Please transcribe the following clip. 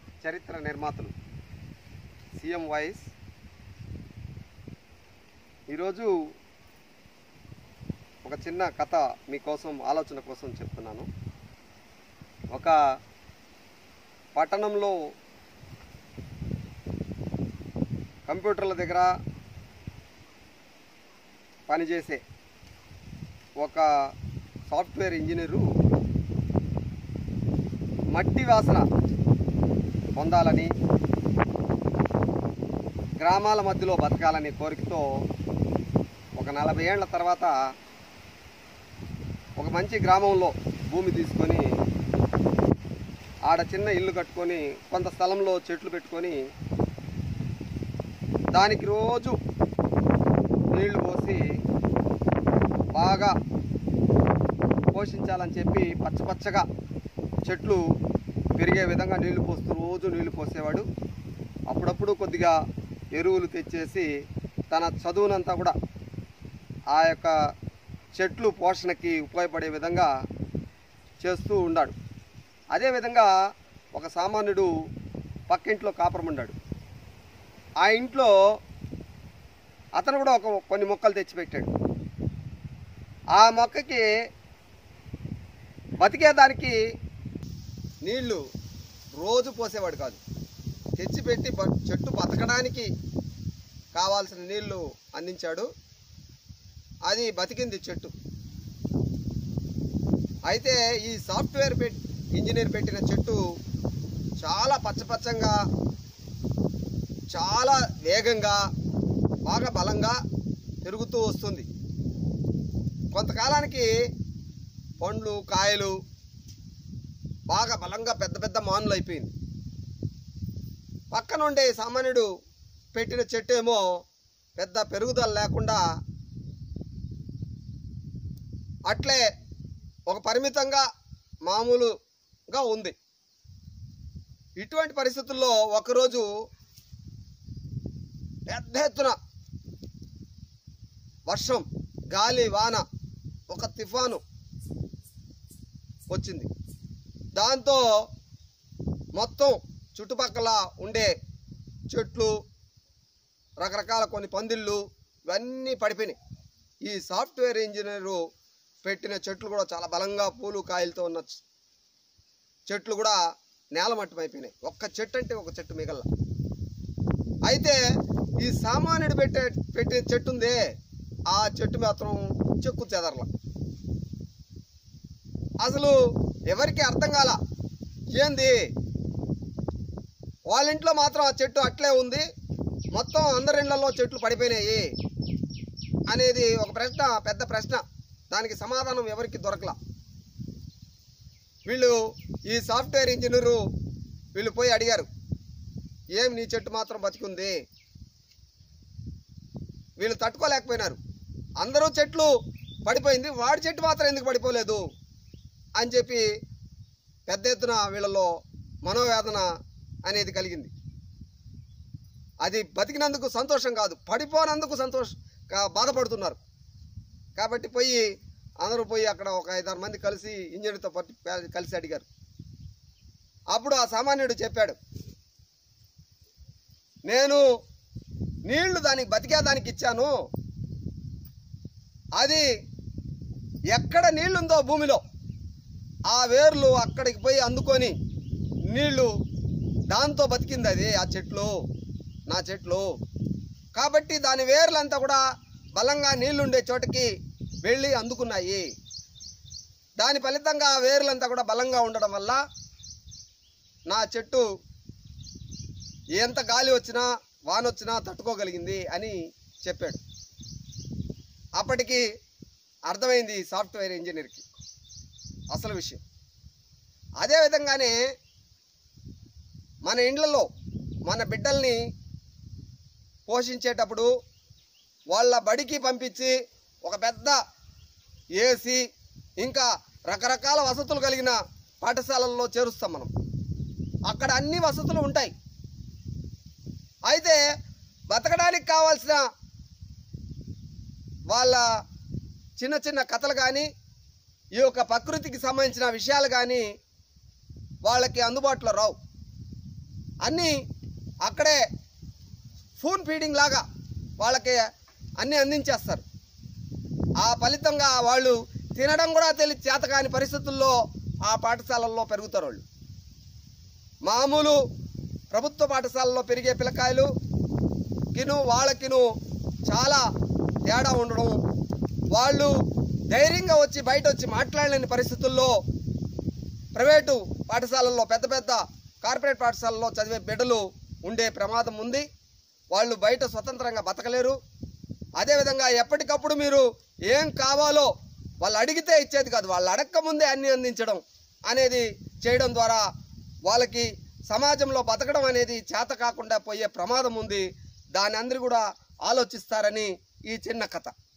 చరిత్ర నిర్మాతలు CM voice ఈరోజు ఒక చిన్న కథ మీకోసం ఆలోచన కోసం చెప్తున్నాను ఒక పట్టణంలో కంప్యూటర్ల దగ్గర పనిచేసే ఒక సాఫ్ట్వేర్ ఇంజనీరు మట్టి వాసన పొందాలని గ్రామాల మధ్యలో బతకాలనే కోరికతో ఒక నలభై ఏళ్ల తర్వాత ఒక మంచి గ్రామంలో భూమి తీసుకొని ఆడ చిన్న ఇల్లు కట్టుకొని కొంత స్థలంలో చెట్లు పెట్టుకొని దానికి రోజు నీళ్లు పోసి బాగా పోషించాలని చెప్పి పచ్చ పచ్చగా చెట్లు పెరిగే విధంగా నీళ్లు పోస్తూ రోజు నీళ్లు పోసేవాడు అప్పుడప్పుడు కొద్దిగా ఎరువులు తెచ్చేసి తన చదువునంతా కూడా ఆ యొక్క చెట్లు పోషణకి ఉపయోగపడే విధంగా చేస్తూ ఉన్నాడు అదేవిధంగా ఒక సామాన్యుడు పక్కింట్లో కాపురం ఉన్నాడు ఆ ఇంట్లో అతను కూడా ఒక కొన్ని మొక్కలు తెచ్చిపెట్టాడు ఆ మొక్కకి బతికేదానికి నీళ్లు రోజు పోసేవాడు కాదు తెచ్చిపెట్టి బ- చెట్టు బతకడానికి కావాల్సిన నీళ్లు అందించాడు అది బతికింది చెట్టు అయితే ఈ సాఫ్ట్వేర్ పెట్ ఇంజనీర్ పెట్టిన చెట్టు చాలా పచ్చపచ్చంగా చాలా వేగంగా బాగా బలంగా పెరుగుతూ వస్తుంది కొంతకాలానికి పండ్లు కాయలు బాగా బలంగా పెద్ద పెద్ద మానులు అయిపోయింది పక్కన ఉండే సామాన్యుడు పెట్టిన చెట్టు ఏమో పెద్ద పెరుగుదల లేకుండా అట్లే ఒక పరిమితంగా మామూలుగా ఉంది ఇటువంటి పరిస్థితుల్లో ఒకరోజు పెద్ద ఎత్తున వర్షం గాలి వాన ఒక తుఫాను వచ్చింది దాంతో మొత్తం చుట్టుపక్కల ఉండే చెట్లు రకరకాల కొన్ని పందిళ్ళు ఇవన్నీ పడిపోయినాయి ఈ సాఫ్ట్వేర్ ఇంజనీరు పెట్టిన చెట్లు కూడా చాలా బలంగా పూలు కాయలతో ఉన్న చె- చెట్లు కూడా నేలమట్టం అయిపోయినాయి ఒక్క చెట్టు అంటే ఒక చెట్టు మిగల అయితే ఈ సామాన్యుడు పెట్టే పెట్టే చెట్టు ఉందే ఆ చెట్టు మాత్రం చెక్కు చెదరల అసలు ఎవరికి అర్థం కాల ఏంది వాళ్ళ ఇంట్లో మాత్రం ఆ చెట్టు అట్లే ఉంది మొత్తం అందరి ఇళ్లలో చెట్లు పడిపోయినాయి అనేది ఒక ప్రశ్న పెద్ద ప్రశ్న దానికి సమాధానం ఎవరికి దొరకల వీళ్ళు ఈ సాఫ్ట్వేర్ ఇంజనీరు వీళ్ళు పోయి అడిగారు ఏం నీ చెట్టు మాత్రం బతికుంది వీళ్ళు తట్టుకోలేకపోయినారు అందరూ చెట్లు పడిపోయింది వాడి చెట్టు మాత్రం ఎందుకు పడిపోలేదు అని చెప్పి పెద్ద ఎత్తున వీళ్ళలో మనోవేదన అనేది కలిగింది అది బతికినందుకు సంతోషం కాదు పడిపోనందుకు సంతోష కా- బాధపడుతున్నారు కాబట్టి పోయి అందరూ పోయి అక్కడ ఒక ఐదారు మంది కలిసి ఇంజనీర్తో పట్టి కలిసి అడిగారు అప్పుడు ఆ సామాన్యుడు చెప్పాడు నేను నీళ్లు దానికి బతికేదానికి ఇచ్చాను అది ఎక్కడ నీళ్లుందో భూమిలో ఆ వేర్లు అక్కడికి పోయి అందుకొని నీళ్లు దాంతో బతికింది అది ఆ చెట్లు నా చెట్లు కాబట్టి దాని వేర్లంతా కూడా బలంగా నీళ్లుండే చోటకి వెళ్ళి అందుకున్నాయి దాని ఫలితంగా ఆ వేర్లంతా కూడా బలంగా ఉండడం వల్ల నా చెట్టు ఎంత గాలి వచ్చినా వాన వచ్చినా తట్టుకోగలిగింది అని చెప్పాడు అప్పటికి అర్థమైంది ఈ సాఫ్ట్వేర్ ఇంజనీర్కి అసలు విషయం అదే విధంగానే మన ఇండ్లలో మన బిడ్డల్ని పోషించేటప్పుడు వాళ్ళ బడికి పంపించి ఒక పెద్ద ఏసీ ఇంకా రకరకాల వసతులు కలిగిన పాఠశాలల్లో చేరుస్తాం మనం అక్కడ అన్ని వసతులు ఉంటాయి అయితే బతకడానికి కావాల్సిన వాళ్ళ చిన్న చిన్న కథలు కానీ ఈ యొక్క ప్రకృతికి సంబంధించిన విషయాలు కానీ వాళ్ళకి అందుబాటులో రావు అన్నీ అక్కడే ఫోన్ ఫీడింగ్ లాగా వాళ్ళకి అన్నీ అందించేస్తారు ఆ ఫలితంగా వాళ్ళు తినడం కూడా తెలియ చేతకాని పరిస్థితుల్లో ఆ పాఠశాలల్లో పెరుగుతారు వాళ్ళు మామూలు ప్రభుత్వ పాఠశాలలో పెరిగే పిల్లకాయలు కిను వాళ్ళకిను చాలా తేడా ఉండడం వాళ్ళు ధైర్యంగా వచ్చి బయట వచ్చి మాట్లాడలేని పరిస్థితుల్లో ప్రైవేటు పాఠశాలల్లో పెద్ద పెద్ద కార్పొరేట్ పాఠశాలల్లో చదివే బిడ్డలు ఉండే ప్రమాదం ఉంది వాళ్ళు బయట స్వతంత్రంగా బతకలేరు అదేవిధంగా ఎప్పటికప్పుడు మీరు ఏం కావాలో వాళ్ళు అడిగితే ఇచ్చేది కాదు వాళ్ళు అడక్క ముందే అన్ని అందించడం అనేది చేయడం ద్వారా వాళ్ళకి సమాజంలో బతకడం అనేది చేత కాకుండా పోయే ప్రమాదం ఉంది దాని అందరూ కూడా ఆలోచిస్తారని ఈ చిన్న కథ